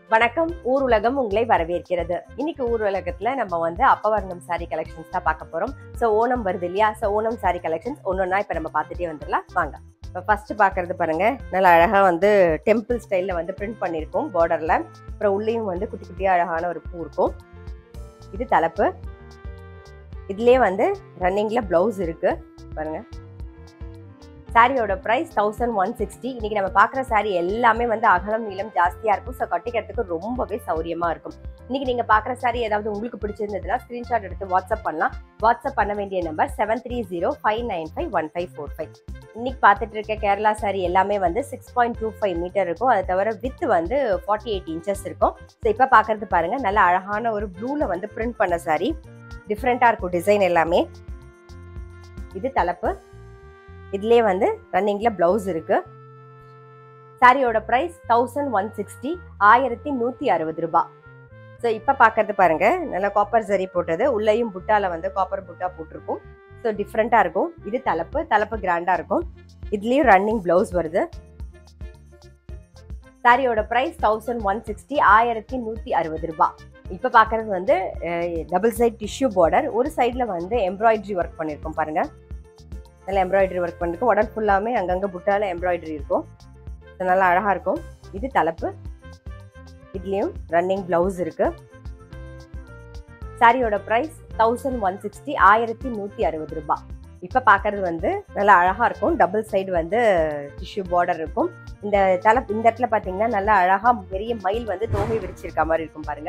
வணக்கம் ஊர் உலகம் உங்களை வரவேற்கிறது இன்னைக்கு ஊர் உலகத்துல நம்ம வந்து அப்பவர்ணம் சாரி கலெக்ஷன்ஸ் தான் பார்க்க போறோம் ஸோ ஓணம் வருது இல்லையா ஸோ ஓணம் சாரி கலெக்ஷன்ஸ் ஒன்னொன்னா இப்போ நம்ம பார்த்துட்டே வந்துடலாம் வாங்க இப்போ ஃபர்ஸ்ட் பார்க்கறது பாருங்க நல்லா அழகா வந்து டெம்பிள் ஸ்டைல்ல வந்து பிரிண்ட் பண்ணியிருக்கோம் பார்டர்ல அப்புறம் உள்ளேயும் வந்து குட்டி குட்டியா அழகான ஒரு பூ இருக்கும் இது தலைப்பு இதுலயே வந்து ரன்னிங்ல பிளவுஸ் இருக்கு பாருங்க சாரியோட ப்ரைஸ் தௌசண்ட் ஒன் சிக்ஸ்டி இன்னைக்கு நம்ம பார்க்குற சாரி எல்லாமே வந்து அகலம் நீளம் ஜாஸ்தியாக இருக்கும் ஸோ கட்டிக்கிறதுக்கு ரொம்பவே சௌரியமாக இருக்கும் இன்னைக்கு நீங்கள் பார்க்குற சாரி ஏதாவது உங்களுக்கு பிடிச்சிருந்ததுன்னா ஸ்க்ரீன்ஷாட் எடுத்து வாட்ஸ்அப் பண்ணலாம் வாட்ஸ்அப் பண்ண வேண்டிய number seven three zero five nine five one five four five இன்னைக்கு பார்த்துட்டு இருக்க கேரளா சாரி எல்லாமே வந்து six point two five metre இருக்கும் அதை தவிர வித் வந்து ஃபார்ட்டி எயிட் இன்ச்சஸ் இருக்கும் ஸோ இப்போ பார்க்கறது பாருங்க நல்ல அழகான ஒரு ப்ளூவில் வந்து பிரிண்ட் பண்ண சாரி டிஃப்ரெண்ட்டாக இருக்கும் டிசைன் எல்லாமே இது தலைப்பு இதுலேயே வந்து ரன்னிங்கில் ப்ளவுஸ் இருக்கு சாரியோட ப்ரைஸ் தௌசண்ட் ஒன் சிக்ஸ்டி ஆயிரத்தி நூற்றி அறுபது ரூபாய் ஸோ இப்போ பார்க்கறது பாருங்க நல்லா காப்பர் சரி போட்டது உள்ளேயும் புட்டால வந்து காப்பர் புட்டா போட்டிருக்கும் ஸோ டிஃப்ரெண்ட்டாக இருக்கும் இது தலைப்பு தலைப்பு கிராண்டாக இருக்கும் இதுலேயும் ரன்னிங் ப்ளவுஸ் வருது சாரியோட ப்ரைஸ் தௌசண்ட் ஒன் சிக்ஸ்டி ஆயிரத்தி நூற்றி அறுபது ரூபாய் இப்போ பார்க்கறது வந்து டபுள் சைட் டிஷ்யூ பார்டர் ஒரு சைடில் வந்து எம்ப்ராய்டரி ஒர்க் பண்ணியிருக்கோம் பாருங்க நல்லா எம்ப்ராய்டரி ஒர்க் பண்ணிருக்கோம் உடல் ஃபுல்லாமே அங்கங்கே புட்டால எம்ப்ராய்டரி இருக்கும் இது நல்லா அழகாக இருக்கும் இது தலைப்பு இதுலேயும் ரன்னிங் ப்ளவுஸ் இருக்கு சாரியோட ப்ரைஸ் தௌசண்ட் ஒன் சிக்ஸ்டி ஆயிரத்தி நூற்றி அறுபது ரூபாய் இப்போ பார்க்கறது வந்து நல்லா அழகாக இருக்கும் டபுள் சைடு வந்து டிஷ்யூ பார்டர் இருக்கும் இந்த தலை இந்த இடத்துல பார்த்தீங்கன்னா நல்லா அழகாக பெரிய மயில் வந்து தோகை விரிச்சிருக்க மாதிரி இருக்கும் பாருங்க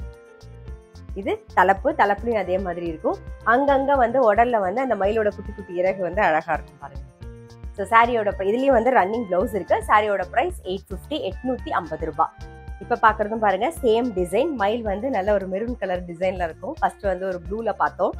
இது தலைப்பு தலைப்புலையும் அதே மாதிரி இருக்கும் அங்கங்க வந்து உடல்ல வந்து அந்த மயிலோட குட்டி குட்டி இறகு வந்து அழகா இருக்கும் பாருங்க ஸோ சாரியோட இதுலயும் வந்து ரன்னிங் பிளவுஸ் இருக்கு சாரியோட பிரைஸ் எயிட் ஃபிஃப்டி எட்நூத்தி ஐம்பது ரூபாய் இப்போ பார்க்கறதும் பாருங்க சேம் டிசைன் மயில் வந்து நல்ல ஒரு மெரூன் கலர் டிசைன்ல இருக்கும் ஃபர்ஸ்ட் வந்து ஒரு ப்ளூல பார்த்தோம்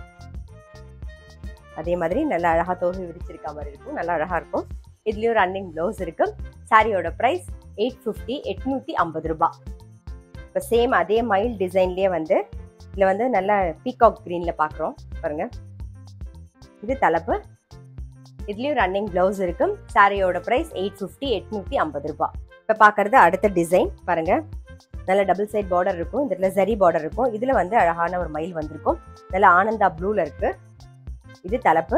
அதே மாதிரி நல்லா அழகா தோகை விரிச்சிருக்க மாதிரி இருக்கும் நல்லா அழகா இருக்கும் இதுலயும் ரன்னிங் பிளவுஸ் இருக்கு சாரியோட பிரைஸ் எயிட் ஃபிஃப்டி எட்நூத்தி ஐம்பது ரூபாய் இப்போ சேம் அதே மயில் டிசைன்லயே வந்து இதில் வந்து நல்ல பீகாக் க்ரீனில் பார்க்குறோம் பாருங்க இது தலைப்பு இதுலேயும் ரன்னிங் ப்ளவுஸ் இருக்கும் சாரியோட ப்ரைஸ் எயிட் ஃபிஃப்டி எட்நூற்றி ஐம்பது ரூபாய் இப்போ பார்க்குறது அடுத்த டிசைன் பாருங்க நல்ல டபுள் சைட் பார்டர் இருக்கும் இந்த இடத்துல ஜரி பார்டர் இருக்கும் இதில் வந்து அழகான ஒரு மயில் வந்திருக்கும் நல்ல ஆனந்தா ப்ளூவில் இருக்கு இது தலைப்பு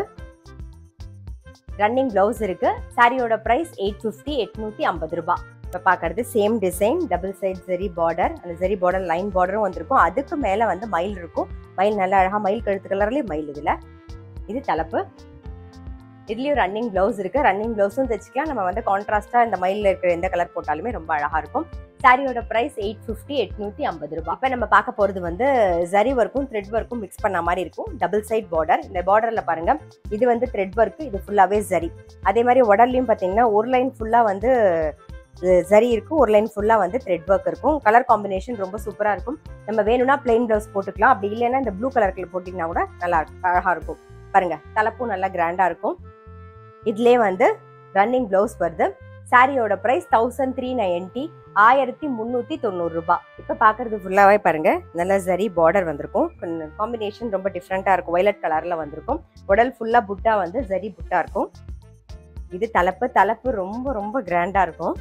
ரன்னிங் ப்ளவுஸ் இருக்கு சாரியோட ப்ரைஸ் எயிட் ஃபிஃப்டி எட்நூற்றி ஐம்பது ரூபாய் இப்போ பார்க்கறது same design double side zari border அந்த ஜெரி பார்டர் லைன் பார்டரும் வந்திருக்கும் அதுக்கு மேலே வந்து மயில் இருக்கும் மயில் நல்லா அழகாக மயில் கழுத்து கலர்லேயும் மயில் இதில் இது தலைப்பு இதுலேயும் ரன்னிங் ப்ளவுஸ் இருக்கு ரன்னிங் ப்ளவுஸும் தைச்சிக்கலாம் நம்ம வந்து கான்ட்ராஸ்டாக இந்த மயிலில் இருக்கிற எந்த கலர் போட்டாலுமே ரொம்ப அழகாக இருக்கும் சாரியோட ப்ரைஸ் எயிட் ஃபிஃப்டி எட்நூற்றி ஐம்பது ரூபாய் இப்போ நம்ம பார்க்க போகிறது வந்து ஜரி ஒர்க்கும் த்ரெட் ஒர்க்கும் மிக்ஸ் பண்ண மாதிரி இருக்கும் டபுள் சைட் பார்டர் இந்த பார்டரில் பாருங்க இது வந்து த்ரெட் ஒர்க்கு இது ஃபுல்லாகவே ஜரி அதே மாதிரி உடல்லையும் பார்த்தீங்கன்னா ஒரு லைன் ஃபுல்லாக வந்து ஜரி இருக்கும் ஒரு லைன் ஃபுல்லாக வந்து த்ரெட் ஒர்க் இருக்கும் கலர் காம்பினேஷன் ரொம்ப சூப்பராக இருக்கும் நம்ம வேணும்னா பிளெயின் ப்ளவுஸ் போட்டுக்கலாம் அப்படி இல்லைன்னா இந்த ப்ளூ கலர் போட்டிங்கன்னா கூட நல்லா அழகாக இருக்கும் பாருங்க தலைப்பும் நல்லா கிராண்டாக இருக்கும் இதுலேயே வந்து ரன்னிங் ப்ளவுஸ் வருது சாரியோட ப்ரைஸ் தௌசண்ட் த்ரீ நைன்டி ஆயிரத்தி முந்நூற்றி தொண்ணூறு ரூபாய் இப்போ பார்க்கறது ஃபுல்லாகவே பாருங்க நல்ல ஜரி பார்டர் வந்திருக்கும் காம்பினேஷன் ரொம்ப டிஃப்ரெண்ட்டாக இருக்கும் ஒய்லட் கலரில் வந்திருக்கும் உடல் ஃபுல்லாக புட்டா வந்து ஜரி புட்டா இருக்கும் இது தலைப்பு தலைப்பு ரொம்ப ரொம்ப கிராண்டாக இருக்கும்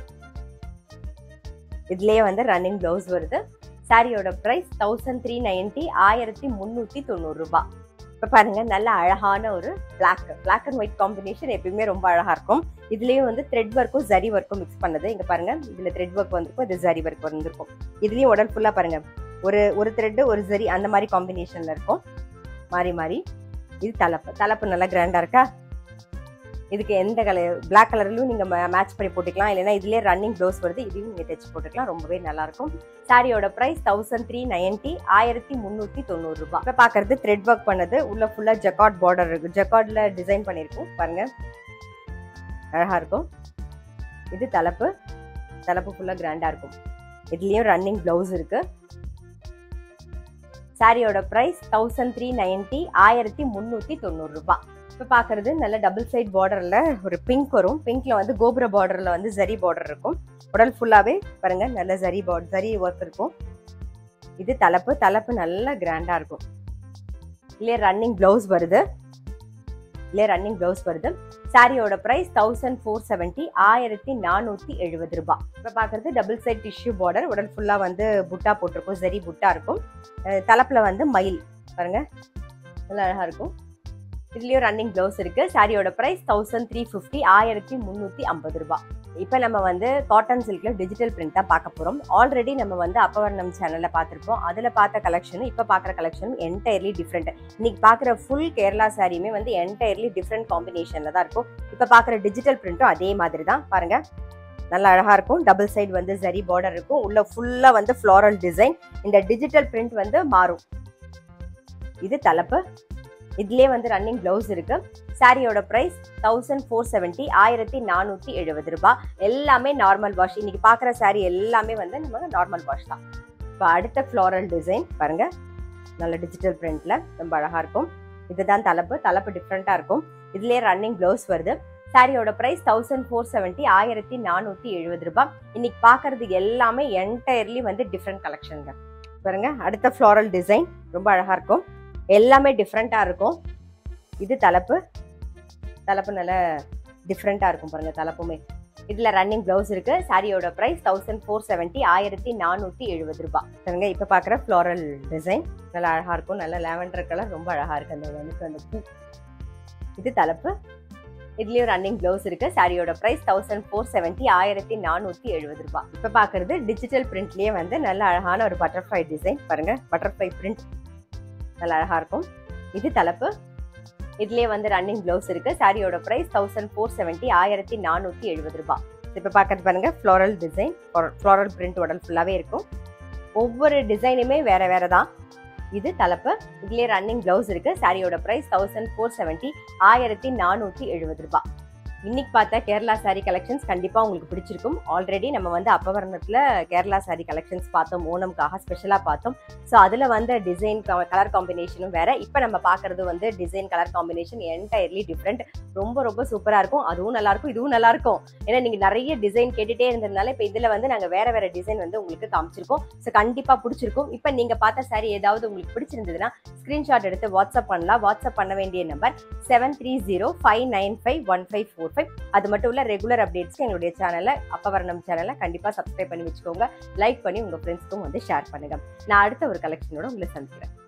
இதுலேயே வந்து ரன்னிங் ப்ளவுஸ் வருது சாரியோட ப்ரைஸ் தௌசண்ட் த்ரீ நைன்டி ஆயிரத்தி முந்நூற்றி தொண்ணூறு ரூபாய் இப்போ பாருங்க நல்ல அழகான ஒரு black black and white combination எப்பயுமே ரொம்ப அழகா இருக்கும் இதுலயும் வந்து த்ரெட் ஒர்க்கும் ஜரி ஒர்க்கும் மிக்ஸ் பண்ணது இங்க பாருங்க இதுல த்ரெட் ஒர்க் வந்திருக்கும் இது ஜரி ஒர்க் வந்திருக்கும் இதுலயும் உடல் ஃபுல்லா பாருங்க ஒரு ஒரு த்ரெட் ஒரு ஜரி அந்த மாதிரி காம்பினேஷன்ல இருக்கும் மாறி மாறி இது தலைப்பு தலைப்பு நல்லா கிராண்டா இருக்கா இதுக்கு எந்த கலர் பிளாக் கலர்லையும் நீங்கள் மேட்ச் பண்ணி போட்டுக்கலாம் இல்லைன்னா இதுலேயே ரன்னிங் ப்ளவுஸ் வருது இதையும் நீங்கள் தைச்சு போட்டுக்கலாம் ரொம்பவே நல்லாயிருக்கும் சாரியோட ப்ரைஸ் தௌசண்ட் த்ரீ நைன்ட்டி ஆயிரத்தி முந்நூற்றி தொண்ணூறு ரூபாய் இப்போ பார்க்கறது த்ரெட் ஒர்க் பண்ணது உள்ள ஃபுல்லாக ஜக்காட் பார்டர் இருக்கு ஜக்காட்ல டிசைன் பண்ணியிருக்கும் பாருங்க அழகாக இருக்கும் இது தலைப்பு தலைப்பு ஃபுல்லாக கிராண்டாக இருக்கும் இதுலேயும் ரன்னிங் ப்ளவுஸ் இருக்கு சாரியோட ப்ரைஸ் தௌசண்ட் த்ரீ நைன்ட்டி ஆயிரத்தி முந்நூற்றி தொண்ணூறு ரூபாய் இப்போ பார்க்கறது நல்ல டபுள் சைட் பார்டரில் ஒரு பிங்க் வரும் பிங்க்ல வந்து கோபுர பார்டரில் வந்து ஜரி பார்டர் இருக்கும் உடல் ஃபுல்லாகவே பாருங்க நல்ல ஜரி பார்டர் ஜரி ஒர்க் இருக்கும் இது தலைப்பு தலைப்பு நல்லா கிராண்டாக இருக்கும் இல்லையே ரன்னிங் ப்ளவுஸ் வருது இல்லையே ரன்னிங் ப்ளவுஸ் வருது சாரியோட பிரைஸ் தௌசண்ட் ஃபோர் செவன்ட்டி ஆயிரத்தி நானூற்றி எழுபது ரூபாய் இப்போ பார்க்குறது டபுள் சைட் டிஷ்யூ பார்டர் உடல் ஃபுல்லாக வந்து புட்டா போட்டிருக்கும் சரி புட்டா இருக்கும் அஹ் தலைப்பில் வந்து மயில் பாருங்க நல்லா அழகாக இருக்கும் இதுலேயும் ரன்னிங் ப்ளவுஸ் இருக்குது சாரியோட ப்ரைஸ் தௌசண்ட் த்ரீ ஃபிஃப்டி ஆயிரத்தி முந்நூற்றி ஐம்பது ரூபாய் இப்போ நம்ம வந்து காட்டன் சில்கில் டிஜிட்டல் பிரிண்ட் தான் பார்க்க போகிறோம் ஆல்ரெடி நம்ம வந்து அப்பவர்ணம் சேனலில் பார்த்துருப்போம் அதில் பார்த்த கலெக்ஷனும் இப்போ பார்க்குற கலெக்ஷனும் என்டையர்லி டிஃப்ரெண்ட் இன்னைக்கு பார்க்குற ஃபுல் கேரளா சாரியுமே வந்து என்டையர்லி டிஃப்ரெண்ட் காம்பினேஷனில் தான் இருக்கும் இப்போ பார்க்குற டிஜிட்டல் பிரிண்ட்டும் அதே மாதிரி தான் பாருங்க நல்லா அழகாக இருக்கும் டபுள் சைடு வந்து ஜரி பார்டர் இருக்கும் உள்ள ஃபுல்லாக வந்து ஃப்ளாரல் டிசைன் இந்த டிஜிட்டல் பிரிண்ட் வந்து மாறும் இது தலைப்பு இதுலேயே வந்து ரன்னிங் ப்ளவுஸ் இருக்கு சாரியோட ப்ரைஸ் தௌசண்ட் ஃபோர் செவன்ட்டி ஆயிரத்தி நானூற்றி எழுபது ரூபாய் எல்லாமே நார்மல் வாஷ் இன்னைக்கு பார்க்குற சாரி எல்லாமே வந்து நம்ம நார்மல் வாஷ் தான் இப்போ அடுத்த ஃப்ளாரல் டிசைன் பாருங்க நல்ல டிஜிட்டல் பிரிண்ட்ல ரொம்ப அழகா இருக்கும் இதுதான் தலைப்பு தலைப்பு டிஃப்ரெண்ட்டாக இருக்கும் இதுலேயே ரன்னிங் ப்ளவுஸ் வருது சாரியோட ப்ரைஸ் தௌசண்ட் ஃபோர் செவன்ட்டி ஆயிரத்தி நானூற்றி எழுபது ரூபாய் இன்னைக்கு பார்க்கறது எல்லாமே என்டையர்லி வந்து டிஃப்ரெண்ட் கலெக்ஷனுங்க பாருங்க அடுத்த ஃப்ளாரல் டிசைன் ரொம்ப அழகா இருக்கும் எல்லாமே டிஃப்ரெண்ட்டாக இருக்கும் இது தலைப்பு தலைப்பு நல்ல டிஃப்ரெண்ட்டாக இருக்கும் பாருங்க தலைப்புமே இதில் ரன்னிங் ப்ளவுஸ் இருக்கு சாரியோட ப்ரைஸ் தௌசண்ட் ஃபோர் செவன்ட்டி ஆயிரத்தி நானூற்றி எழுபது ரூபாய் பாருங்க இப்போ பார்க்குற ஃப்ளாரல் டிசைன் நல்லா அழகாக இருக்கும் நல்ல லேவண்டர் கலர் ரொம்ப அழகாக இருக்கு அந்த எனக்கு அந்த பூ இது தலைப்பு இதுலயும் ரன்னிங் ப்ளவுஸ் இருக்கு சாரியோட பிரைஸ் தௌசண்ட் ஃபோர் செவன்ட்டி ஆயிரத்தி நானூற்றி எழுபது ரூபாய் இப்போ பார்க்குறது டிஜிட்டல் பிரிண்ட்லேயே வந்து நல்ல அழகான ஒரு பட்டர்ஃப்ளை டிசைன் பாருங்க பட்டர்ஃப்ளை பிரிண்ட் நல்லா அழகா இருக்கும் இது தலைப்பு இதுலயே வந்து ரன்னிங் ப்ளவுஸ் இருக்கு சாரியோட பிரைஸ் தௌசண்ட் ஃபோர் செவன்ட்டி ஆயிரத்தி நானூற்றி எழுபது ரூபாய் இப்போ பார்க்கறது பாருங்க ஃப்ளோரல் டிசைன் ஃப்ளோரல் பிரிண்ட் உடல் ஃபுல்லாகவே இருக்கும் ஒவ்வொரு டிசைனுமே வேற வேற தான் இது தலைப்பு இதுலயே ரன்னிங் ப்ளவுஸ் இருக்கு சாரியோட பிரைஸ் தௌசண்ட் ஃபோர் செவன்ட்டி ஆயிரத்தி நானூற்றி எழுபது ரூபாய் இன்னைக்கு பார்த்த கேரளா சாரி கலெக்ஷன்ஸ் கண்டிப்பா உங்களுக்கு பிடிச்சிருக்கும் ஆல்ரெடி நம்ம வந்து அப்பவர்ணத்துல கேரளா சாரி கலெக்ஷன்ஸ் பார்த்தோம் ஓணம்காக ஸ்பெஷலா பார்த்தோம் ஸோ அதுல வந்த டிசைன் கலர் காம்பினேஷனும் வேற இப்போ நம்ம பார்க்கறது வந்து design colour combination entirely different ரொம்ப ரொம்ப சூப்பரா இருக்கும் அதுவும் நல்லா இருக்கும் இதுவும் நல்லா இருக்கும் ஏன்னா நீங்க நிறைய டிசைன் கேட்டுட்டே இருந்ததுனால இப்போ இதுல வந்து நாங்க வேற வேற டிசைன் வந்து உங்களுக்கு காமிச்சிருக்கோம் ஸோ கண்டிப்பா பிடிச்சிருக்கும் இப்போ நீங்க பார்த்த சாரி ஏதாவது உங்களுக்கு பிடிச்சிருந்ததுன்னா ஸ்கிரீன்ஷாட் எடுத்து வாட்ஸ்அப் பண்ணலாம் வாட்ஸ்அப் பண்ண வேண்டிய number seven three zero five nine five one five four five அது மட்டும் இல்ல ரெகுலர் அப்டேட்ஸ்க்கு எங்களுடைய சேனலை அப்பவர்ணம் சேனலை கண்டிப்பா சப்ஸ்கிரைப் பண்ணி வச்சுக்கோங்க லைக் பண்ணி உங்க ஃப்ரெண்ட்ஸ்க்கும் வந்து ஷேர் பண்ணுங்க நான் அடுத்த ஒரு கலெக்ஷனோட உங்களை சந்திக்கிறேன்